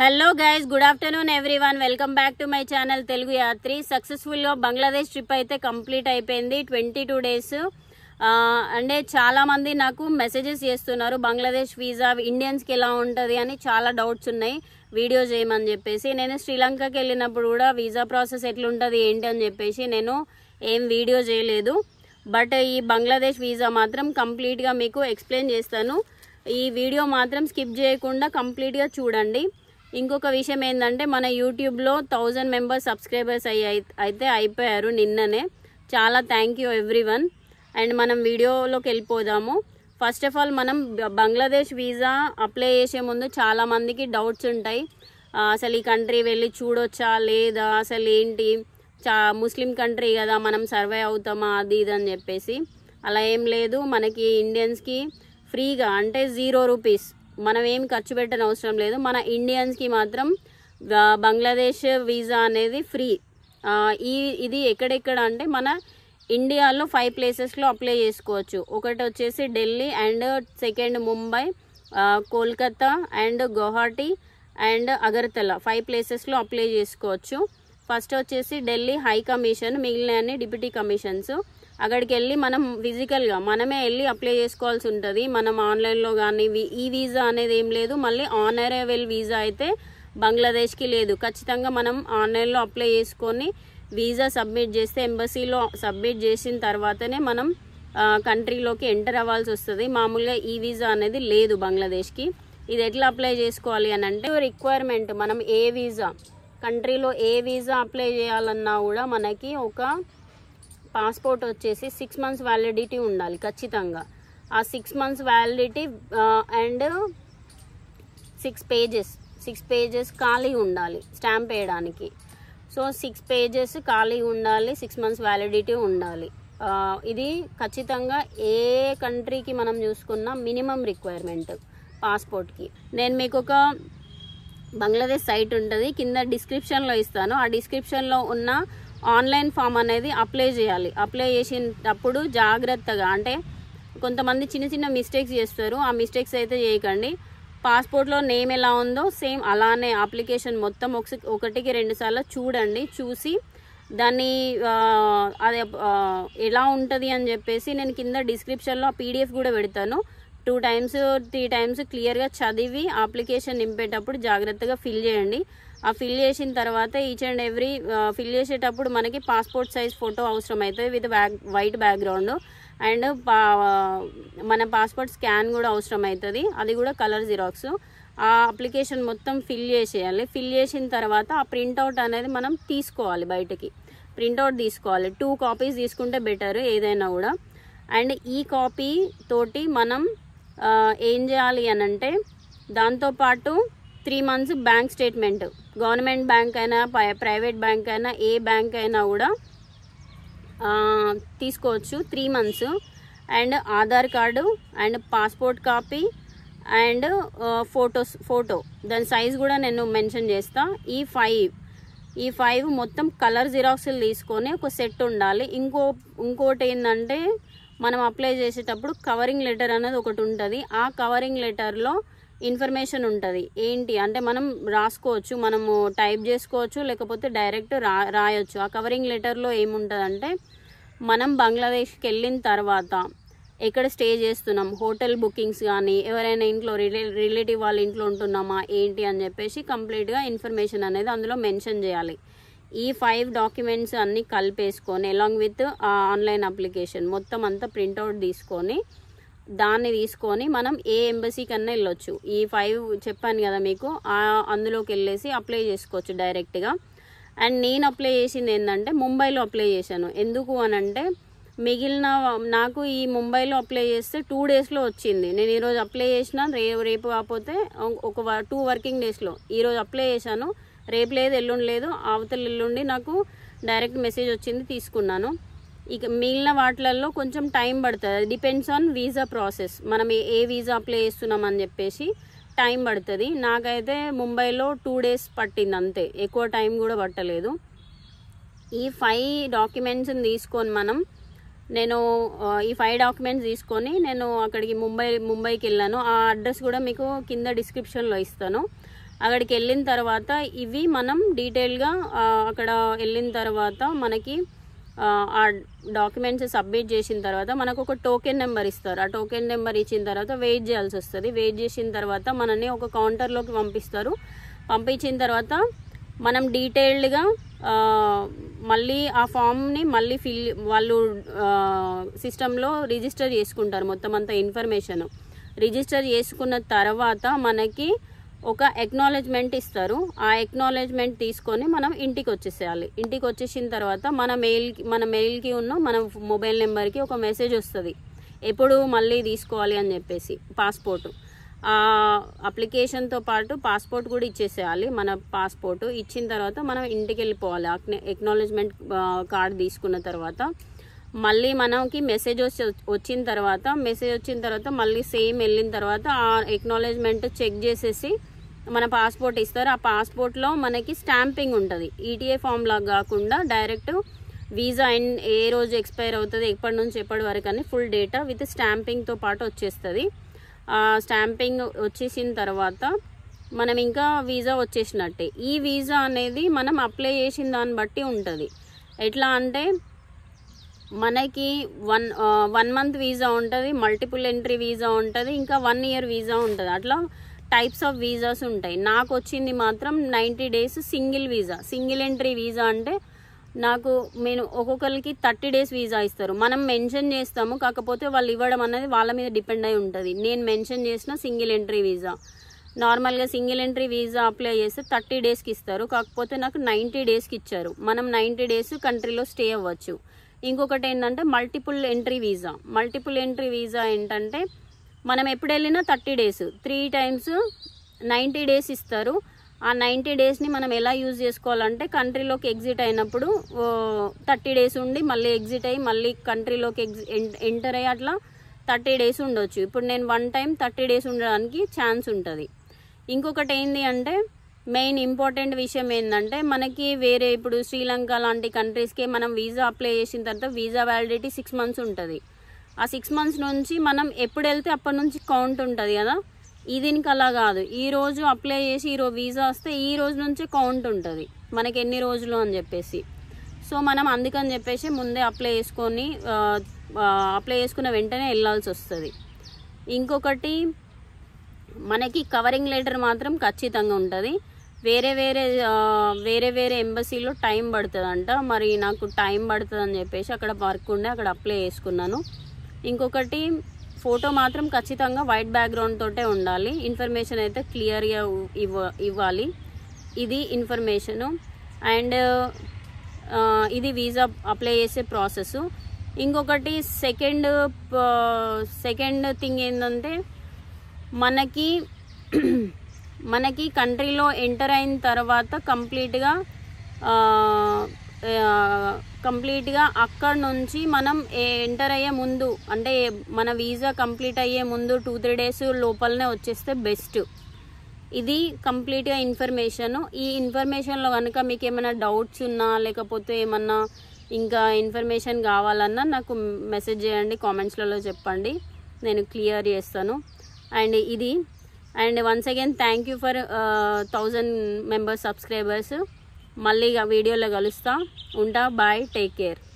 hello guys good afternoon everyone welcome back to my channel Telugu Yatri successful గా Bangladesh trip అయితే complete అయిపోయింది twenty two days అంటే చాలా మంది నాకు మెసేజెస్ చేస్తున్నారు బంగ్లాదేశ్ వీసా ఇండియన్స్ కి ఎలా ఉంటది అని చాలా డౌట్స్ ఉన్నాయి వీడియో చేయమని చెప్పేసి నేను శ్రీలంకకి వెళ్ళినప్పుడు కూడా వీసా ప్రాసెస్ ఎట్లుంటది ఏంటి అని చెప్పేసి నేను ఏం వీడియో చేయలేదు బట్ ఈ బంగ్లాదేశ్ వీసా మాత్రం కంప్లీట్గా మీకు ఎక్స్ప్లెయిన్ చేస్తాను ఈ వీడియో మాత్రం స్కిప్ చేయకుండా కంప్లీట్గా చూడండి ఇంకొక విషయం ఏంటంటే మన యూట్యూబ్లో థౌజండ్ మెంబర్స్ సబ్స్క్రైబర్స్ అయ్యి అయితే అయిపోయారు నిన్ననే చాలా thank you everyone and మనం వీడియోలోకి వెళ్ళిపోదాము ఫస్ట్ ఆఫ్ ఆల్ మనం బ- బంగ్లాదేశ్ వీసా అప్లై చేసే ముందు చాలా మందికి డౌట్స్ ఉంటాయి ఆ, అసలు ఈ కంట్రీ వెళ్ళి చూడొచ్చా లేదా అసలు ఏంటి చా ముస్లిం కంట్రీ కదా మనం సర్వే అవుతామా అది ఇది అని చెప్పేసి అలా ఏం లేదు మనకి ఇండియన్స్కి ఫ్రీగా అంటే జీరో రూపీస్ మనం ఏం ఖర్చు పెట్టని అవసరం లేదు మన ఇండియన్స్కి మాత్రం బ- బంగ్లాదేశ్ వీసా అనేది ఫ్రీ ఆ, ఈ ఇది ఎక్కడెక్కడ అంటే మన ఇండియాలో ఫైవ్ ప్లేసెస్లో అప్లై చేసుకోవచ్చు ఒకటి వచ్చేసి ఢిల్లీ అండ్ సెకండ్ ముంబై ఆ, Kolkata and Guwahati and Agartala five ప్లేసెస్లో అప్లై చేసుకోవచ్చు ఫస్ట్ వచ్చేసి ఢిల్లీ హై కమిషన్ మిగిలిన అన్ని డిప్యూటీ కమిషన్స్ అక్కడికి వెళ్ళి మనం ఫిజికల్గా మనమే వెళ్ళి అప్లై చేసుకోవాల్సి ఉంటుంది మనం ఆన్లైన్లో కానీ ఈ వీసా అనేది ఏం లేదు మళ్ళీ ఆనరేబుల్ వీసా అయితే బంగ్లాదేశ్కి లేదు ఖచ్చితంగా మనం ఆన్లైన్లో అప్లై చేసుకొని వీసా సబ్మిట్ చేస్తే ఎంబసీలో సబ్మిట్ చేసిన తర్వాతనే మనం ఆ, కంట్రీలోకి ఎంటర్ అవ్వాల్సి వస్తుంది మామూలుగా ఈ వీసా అనేది లేదు బంగ్లాదేశ్కి ఇది ఎట్లా అప్లై చేసుకోవాలి అని అంటే రిక్వైర్మెంట్ మనం ఏ వీసా కంట్రీలో ఏ వీసా అప్లై చేయాలన్నా కూడా మనకి ఒక పాస్పోర్ట్ వచ్చేసి సిక్స్ మంత్స్ వ్యాలిడిటీ ఉండాలి ఖచ్చితంగా ఆ six months validity and six pages six pages ఖాళీ ఉండాలి స్టాంప్ వేయడానికి సో సిక్స్ పేజెస్ ఖాళీ ఉండాలి సిక్స్ మంత్స్ వ్యాలిడిటీ ఉండాలి ఆ, ఇది ఖచ్చితంగా ఏ కంట్రీకి మనం చూసుకున్న మినిమం రిక్వైర్మెంట్ పాస్పోర్ట్కి నేను మీకు ఒక బంగ్లాదేశ్ సైట్ ఉంటుంది కింద డిస్క్రిప్షన్లో ఇస్తాను ఆ డిస్క్రిప్షన్లో ఉన్న ఆన్లైన్ ఫామ్ అనేది అప్లై చేయాలి అప్లై చేసినప్పుడు జాగ్రత్తగా అంటే కొంతమంది చిన్న చిన్న మిస్టేక్స్ చేస్తారు ఆ మిస్టేక్స్ అయితే చేయకండి పాస్పోర్ట్లో నేమ్ ఎలా ఉందో సేమ్ అలానే అప్లికేషన్ మొత్తం ఒకసి ఒకటికి రెండు సార్లు చూడండి చూసి దాన్ని ఆ, అది ఆ, ఎలా ఉంటుంది అని చెప్పేసి నేను కింద డిస్క్రిప్షన్లో ఆ పీడిఎఫ్ కూడా పెడతాను టూ టైమ్స్ త్రీ టైమ్స్ క్లియర్గా చదివి అప్లికేషన్ నింపేటప్పుడు జాగ్రత్తగా ఫిల్ చేయండి ఆ ఫిల్ చేసిన తర్వాత ఈచ్ అండ్ ఎవ్రీ ఫిల్ చేసేటప్పుడు మనకి పాస్పోర్ట్ సైజ్ ఫోటో అవసరం అవుతుంది with back white background and పా మన పాస్పోర్ట్ స్కాన్ కూడా అవసరం అవుతుంది అది కూడా కలర్ జిరాక్స్ ఆ అప్లికేషన్ మొత్తం ఫిల్ చేసేయాలి ఫిల్ చేసిన తర్వాత ఆ ప్రింట్అవుట్ అనేది మనం తీసుకోవాలి బయటకి ప్రింట్అవుట్ తీసుకోవాలి టూ కాపీస్ తీసుకుంటే బెటర్ ఏదైనా కూడా అండ్ ఈ కాపీ తోటి మనం ఆ, ఏం చేయాలి అని అంటే దాంతోపాటు three months bank statement government bank అయినా పై- ప్రైవేట్ బ్యాంక్ అయినా ఏ బ్యాంక్ అయినా కూడా ఆ, తీసుకోవచ్చు three months and Aadhaar card and passport copy and photos photo దాని సైజ్ కూడా నేను మెన్షన్ చేస్తా ఈ ఫైవ్ ఈ ఫైవ్ మొత్తం కలర్ జిరాక్స్లు తీసుకొని ఒక సెట్ ఉండాలి ఇంకో ఇంకోటి ఏంటంటే మనం అప్లై చేసేటప్పుడు కవరింగ్ లెటర్ అనేది ఒకటి ఉంటుంది ఆ కవరింగ్ లెటర్లో ఇన్ఫర్మేషన్ ఉంటుంది ఏంటి అంటే మనం రాసుకోవచ్చు మనము టైప్ చేసుకోవచ్చు లేకపోతే డైరెక్ట్ రా రాయొచ్చు ఆ కవరింగ్ లెటర్లో ఏముంటుందంటే మనం బంగ్లాదేశ్కి వెళ్ళిన తర్వాత ఎక్కడ స్టే చేస్తున్నాం హోటల్ బుకింగ్స్ కానీ ఎవరైనా ఇంట్లో రిలే రిలేటివ్ వాళ్ళ ఇంట్లో ఉంటున్నామా ఏంటి అని చెప్పేసి కంప్లీట్గా ఇన్ఫర్మేషన్ అనేది అందులో మెన్షన్ చేయాలి ఈ ఫైవ్ డాక్యుమెంట్స్ అన్నీ కలిపేసుకొని అలాంగ్ విత్ ఆన్లైన్ అప్లికేషన్ మొత్తం అంతా ప్రింట్అవుట్ తీసుకొని దాన్ని తీసుకొని మనం ఏ ఎంబసీ కన్నా వెళ్ళొచ్చు ఈ ఫైవ్ చెప్పాను కదా మీకు ఆ అందులోకి వెళ్ళేసి అప్లై చేసుకోవచ్చు డైరెక్ట్గా అండ్ నేను అప్లై చేసింది ఏంటంటే ముంబైలో అప్లై చేశాను ఎందుకు అని అంటే మిగిలిన నాకు ఈ ముంబైలో అప్లై చేస్తే టూ డేస్లో వచ్చింది నేను ఈరోజు అప్లై చేసిన రే రేపు కాకపోతే ఒక టూ వర్కింగ్ డేస్లో ఈరోజు అప్లై చేశాను రేపు లేదు ఎల్లుండి లేదు అవతల ఎల్లుండి నాకు డైరెక్ట్ మెసేజ్ వచ్చింది తీసుకున్నాను ఇక మిగిలిన వాటిలలో కొంచెం టైం పడుతుంది డిపెండ్స్ ఆన్ వీసా ప్రాసెస్ మనం ఏ- ఏ వీసా అప్లై చేస్తున్నాం అని చెప్పేసి టైం పడుతుంది నాకైతే ముంబైలో టూ డేస్ పట్టింది అంతే ఎక్కువ టైం కూడా పట్టలేదు ఈ ఫైవ్ డాక్యుమెంట్స్ని తీసుకొని మనం నేను ఆ, ఈ ఫైవ్ డాక్యుమెంట్స్ తీసుకొని నేను అక్కడికి ముంబై ముంబైకి వెళ్ళాను ఆ అడ్రస్ కూడా మీకు కింద డిస్క్రిప్షన్లో ఇస్తాను అక్కడికి వెళ్ళిన తర్వాత ఇవి మనం డీటెయిల్గా ఆ, అక్కడ వెళ్ళిన తర్వాత మనకి ఆ, ఆ డాక్యుమెంట్స్ సబ్మిట్ చేసిన తర్వాత మనకు ఒక టోకెన్ నెంబర్ ఇస్తారు ఆ టోకెన్ నెంబర్ ఇచ్చిన తర్వాత వెయిట్ చేయాల్సి వస్తుంది వెయిట్ చేసిన తర్వాత మనని ఒక కౌంటర్లోకి పంపిస్తారు పంపించిన తర్వాత మనం డీటెయిల్డ్గా మళ్ళీ ఆ ఫామ్ని మళ్ళీ ఫిల్ వాళ్ళు సిస్టంలో రిజిస్టర్ చేసుకుంటారు మొత్తం అంతా ఇన్ఫర్మేషన్ రిజిస్టర్ చేసుకున్న తర్వాత మనకి ఒక ఎక్నాలెడ్జ్మెంట్ ఇస్తారు ఆ ఎక్నాలెడ్జ్మెంట్ తీసుకొని మనం ఇంటికి వచ్చేసేయాలి ఇంటికి వచ్చేసిన తర్వాత మన మెయిల్కి మన మెయిల్కి ఉన్న మన మొబైల్ నెంబర్కి ఒక మెసేజ్ వస్తుంది ఎప్పుడు మళ్ళీ తీసుకోవాలి అని చెప్పేసి పాస్పోర్ట్ ఆ అప్లికేషన్తో పాటు పాస్పోర్ట్ కూడా ఇచ్చేసేయాలి మన పాస్పోర్ట్ ఇచ్చిన తర్వాత మనం ఇంటికి వెళ్ళిపోవాలి ఎక్నాలెడ్జ్మెంట్ కార్డ్ తీసుకున్న తర్వాత మళ్ళీ మనకి మెసేజ్ వచ్చి వచ్చిన తర్వాత మెసేజ్ వచ్చిన తర్వాత మళ్ళీ సేమ్ వెళ్ళిన తర్వాత ఆ ఎక్నాలెడ్జ్మెంట్ చెక్ చేసేసి మన పాస్పోర్ట్ ఇస్తారు ఆ పాస్పోర్ట్లో మనకి స్టాంపింగ్ ఉంటుంది ఈటీఏ ఫామ్ లాగా కాకుండా డైరెక్ట్ వీసా అండ్ ఏ రోజు ఎక్స్పైర్ అవుతుంది ఎప్పటి నుంచి ఎప్పటి వరకు అని ఫుల్ డేటా విత్ స్టాంపింగ్తో పాటు వచ్చేస్తుంది ఆ స్టాంపింగ్ వచ్చేసిన తర్వాత మనం ఇంకా వీసా వచ్చేసినట్టే ఈ వీసా అనేది మనం అప్లై చేసిన దాన్ని బట్టి ఉంటుంది ఎట్లా అంటే మనకి వన్ వన్ మంత్ వీసా ఉంటుంది మల్టిపుల్ ఎంట్రీ వీసా ఉంటుంది ఇంకా వన్ ఇయర్ వీసా ఉంటుంది అట్లా టైప్స్ ఆఫ్ వీసాస్ ఉంటాయి నాకు వచ్చింది మాత్రం ninety days single visa single entry visa అంటే నాకు నేను ఒక్కొక్కరికి థర్టీ డేస్ వీసా ఇస్తారు మనం మెన్షన్ చేస్తాము కాకపోతే వాళ్ళు ఇవ్వడం అనేది వాళ్ళ మీద డిపెండ్ అయి ఉంటుంది నేను మెన్షన్ చేసిన సింగిల్ ఎంట్రీ వీసా నార్మల్గా సింగిల్ ఎంట్రీ వీసా అప్లై చేస్తే థర్టీ డేస్కి ఇస్తారు కాకపోతే నాకు నైంటీ డేస్కి ఇచ్చారు మనం నైంటీ డేస్ కంట్రీలో స్టే అవ్వచ్చు ఇంకొకటి ఏంటంటే multiple entry visa multiple entry visa ఏంటంటే మనం ఎప్పుడు వెళ్ళినా thirty days three times ninety days ఇస్తారు ఆ నైంటీ డేస్ని మనం ఎలా యూజ్ చేసుకోవాలంటే కంట్రీలోకి ఎగ్జిట్ అయినప్పుడు థర్టీ డేస్ ఉండి మళ్ళీ ఎగ్జిట్ అయ్యి మళ్ళీ కంట్రీలోకి ఎగ్జి ఎంటర్ అయ్యి అట్లా థర్టీ డేస్ ఉండొచ్చు ఇప్పుడు నేను వన్ టైం థర్టీ డేస్ ఉండడానికి ఛాన్స్ ఉంటుంది ఇంకొకటి ఏంటి అంటే మెయిన్ ఇంపార్టెంట్ విషయం ఏంటంటే మనకి వేరే ఇప్పుడు శ్రీలంక లాంటి కంట్రీస్కి మనం వీసా అప్లై చేసిన తర్వాత వీసా వ్యాలిడిటీ సిక్స్ మంత్స్ ఉంటుంది ఆ సిక్స్ మంత్స్ నుంచి మనం ఎప్పుడు వెళ్తే అప్పటి నుంచి కౌంట్ ఉంటుంది కదా ఈ దీనికి అలా కాదు ఈ రోజు అప్లై చేసి ఈ రోజు వీసా వస్తే ఈ రోజు నుంచే కౌంట్ ఉంటుంది మనకి ఎన్ని రోజులు అని చెప్పేసి సో మనం అందుకని చెప్పేసి ముందే అప్లై చేసుకొని ఆ, ఆ, అప్లై చేసుకున్న వెంటనే వెళ్ళాల్సి వస్తుంది ఇంకొకటి మనకి కవరింగ్ లెటర్ మాత్రం ఖచ్చితంగా ఉంటుంది వేరే వేరే ఆ, వేరే వేరే ఎంబసీలో టైం పడుతుందంట మరి నాకు టైం పడుతుంది అని చెప్పేసి అక్కడ వర్క్ ఉండే అక్కడ అప్లై చేసుకున్నాను ఇంకొకటి ఫోటో మాత్రం ఖచ్చితంగా వైట్ బ్యాక్గ్రౌండ్ తోటే ఉండాలి ఇన్ఫర్మేషన్ అయితే క్లియర్గా ఇవ్వ ఇవ్వాలి ఇది ఇన్ఫర్మేషను అండ్ ఇది వీసా అప్లై చేసే ప్రాసెస్ ఇంకొకటి సెకండ్ సెకండ్ థింగ్ ఏంటంటే మనకి మనకి కంట్రీలో ఎంటర్ అయిన తర్వాత కంప్లీట్గా కంప్లీట్గా అక్కడ నుంచి మనం ఎంటర్ అయ్యే ముందు అంటే మన వీసా కంప్లీట్ అయ్యే ముందు టూ త్రీ డేస్ లోపలనే వచ్చేస్తే బెస్ట్ ఇది కంప్లీట్గా ఇన్ఫర్మేషన్ ఈ ఇన్ఫర్మేషన్లో కనుక మీకు ఏమైనా డౌట్స్ ఉన్నా లేకపోతే ఏమన్నా ఇంకా ఇన్ఫర్మేషన్ కావాలన్నా నాకు మెసేజ్ చేయండి కామెంట్స్లలో చెప్పండి నేను క్లియర్ చేస్తాను అండ్ ఇది and once again thank you for thousand members subscribers మళ్ళీ వీడియోలో కలుస్తా ఉంటా బాయ్ టేక్ కేర్